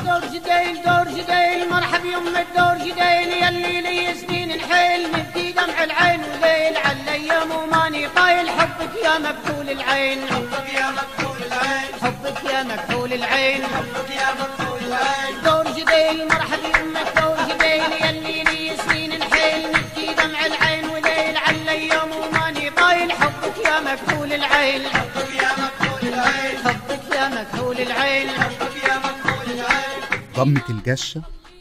دور جديل دور جديل مرحب يم الدور جديل يلي لي سنين نحيل نبكي دمع العين وليل على الايام وماني طايل حبك يا مكتول العين حبك يا مكتول العين حبك يا مكتول العين حبك يا مكتول العين دور جديل مرحب يمك دور جديل يلي لي سنين نحيل نبكي دمع العين وليل على الايام وماني طايل حبك يا مكتول العين حبك يا مكتول العين حبك يا مكتول العين حبك يا مكتول العين ضمة الجشة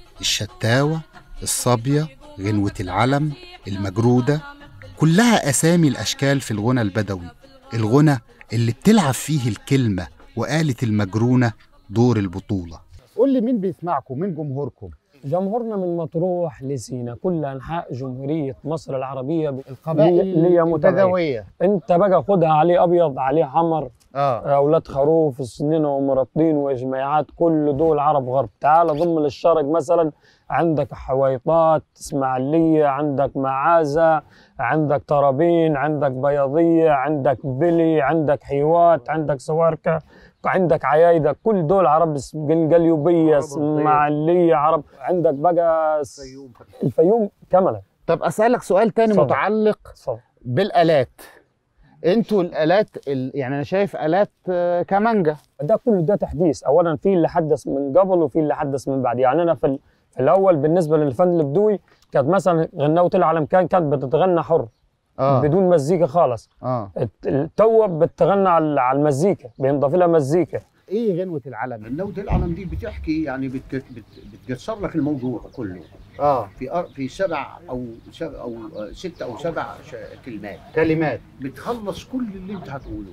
الشتاوة الصابية غنوة العلم المجرودة كلها أسامي الأشكال في الغنى البدوي الغنى اللي بتلعب فيه الكلمة وآلة المجرونة دور البطولة قول لي مين بيسمعكم مين جمهوركم جمهورنا من مطروح لسينا كل انحاء جمهوريه مصر العربيه ب- القبائل لي- ليا متابعين. البدوية انت بقى خدها عليه ابيض عليه حمر اه اولاد خروف السنين ومرطين وجميعات كل دول عرب غرب تعال ضم للشرق مثلا عندك حويطات اسماعيليه عندك معازه عندك طرابين عندك بياضيه عندك بلي عندك حيوات عندك سواركه عندك عيايده كل دول عرب اس- قل- قليوبيه اسماعيليه عرب عندك بقى س- الفيوم كملا طب أسألك سؤال تاني اتفضل. متعلق اتفضل. بالآلات انتوا الآلات ال... يعني أنا شايف آلات آه، كمانجا ده كله ده تحديث اولا في اللي حدث من قبل وفي اللي حدث من بعد يعني انا في, ال- في الاول بالنسبه للفن البدوي كانت مثلا غناوه العالم كان كانت بتتغنى حر اه بدون مزيكا خالص اه الت- التو بتغنى على على المزيكا بينضاف لها مزيكا ايه غنوة العلم النوت العلم دي بتحكي يعني بت بت بتقصر لك الموضوع كله اه في أر- في سبع او سبع او آه، ست او سبع ش- كلمات كلمات بتخلص كل اللي انت هتقوله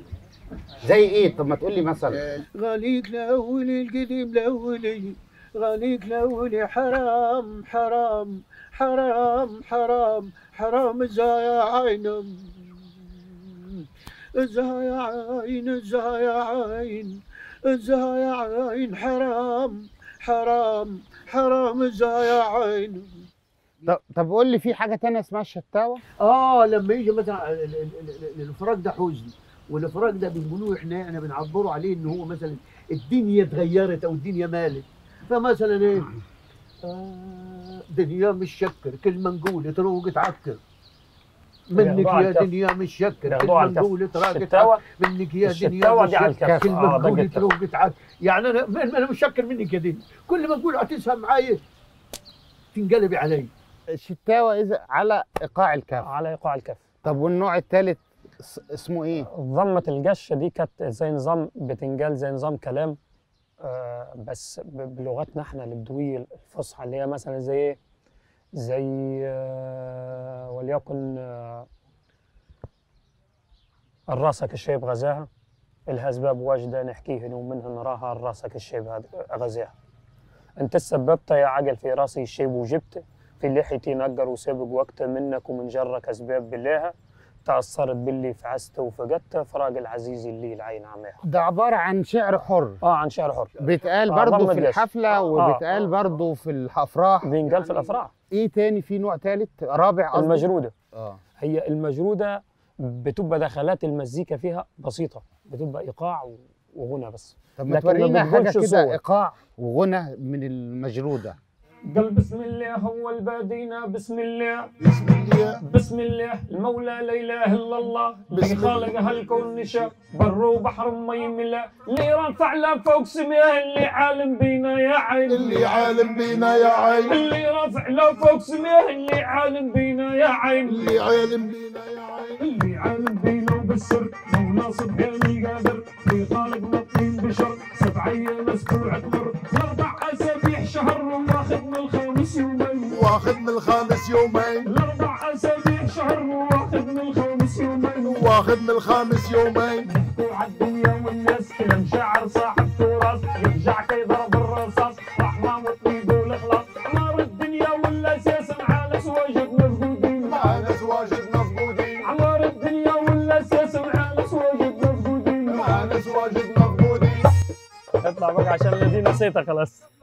زي ايه طب ما تقول لي مثلا آه، غاليك لاولي القديم لاولي غاليك لاولي حرام حرام حرام حرام حرام زايا عين زايا عين زايا عين زايا عين حرام حرام حرام زايا عين طب طب قول لي في حاجة تانية اسمها الشتاوة اه لما يجي مثلا ال- ال- ال- ال- الفراق ده حزن والفراق ده بنقولوه احنا احنا بنعبره عليه ان هو مثلا الدنيا اتغيرت او الدنيا مالت فمثلا ايه آه دنيا مش شكر كلمه نقول تروق تعكر منك بياخدوها على يا الكف. دنيا مش شكر بياخدوها كلمه على الكف. نقول تراك الشتاوة منك يا دنيا الشتاوة مش دي على شكر الكف. كلمه آه، ده نقول الكف. تروق تعكر يعني انا من- انا مش شكر منك يا دنيا كل ما نقول هتسهم معايا تنقلبي علي الشتاوة إذا على إيقاع الكف على ايقاع الكف طب والنوع الثالث اسمه ايه؟ ضمة الجشة دي كانت زي نظام بتنجال زي نظام كلام آه بس ب- بلغتنا احنا البدوية الفصحى اللي هي مثلا زي ايه؟ زي آه وليكن آه الراسك الشيب غزاها الأسباب واجدة نحكيه ومنها نراها الراسك الشيب هذا غزاها انت سببت يا عقل في راسي الشيب وجبت في لحيتي نقر وسبق وقت منك ومن جرك أسباب بالليها تأثرت باللي فعست وفقدت فراق العزيز اللي العين عماها ده عبارة عن شعر حر اه عن شعر حر بيتقال آه، برضه ضمة في جشة. الحفلة آه، وبيتقال آه. برضه في الأفراح بينقال في الأفراح ايه تاني في نوع ثالث رابع قصدي المجرودة اه هي المجرودة بتبقى دخلات المزيكا فيها بسيطة بتبقى إيقاع و- وغنى بس طب ما لكن ما تورينا حاجة بتقولش كده صوت. إيقاع وغنى من المجرودة قال بسم الله هو البادينا بسم الله بسم الله بسم الله المولى لا اله الا الله اللي خالق هالكون نشا بر وبحر مي ملا اللي رافع له فوق سماه اللي عالم بينا يا عين اللي عالم بينا يا عين اللي رافع له فوق سماه اللي عالم بينا يا عين اللي عالم بينا يا عين اللي عالم بينا وبالسر مولا سبحانه قادر اللي خالق نطين بشر سبع ايام اسبوع تمر الاربع اسابيع شهر واخذ من الخامس يومين واخذ من الخامس يومين الاربع اسابيع شهر واخذ من الخامس يومين واخذ من الخامس يومين يحكوا عالدنيا والناس كلام شاعر صاحب تراث يرجع كيضرب الرصاص رحمة وطيب والاخلاص نار الدنيا والاساس على سواجد مفقودين معانا سواجد مفقودين عمار الدنيا والاساس على سواجد مفقودين معانا سواجد مفقودين اطلع بقى عشان الذين نسيتها خلاص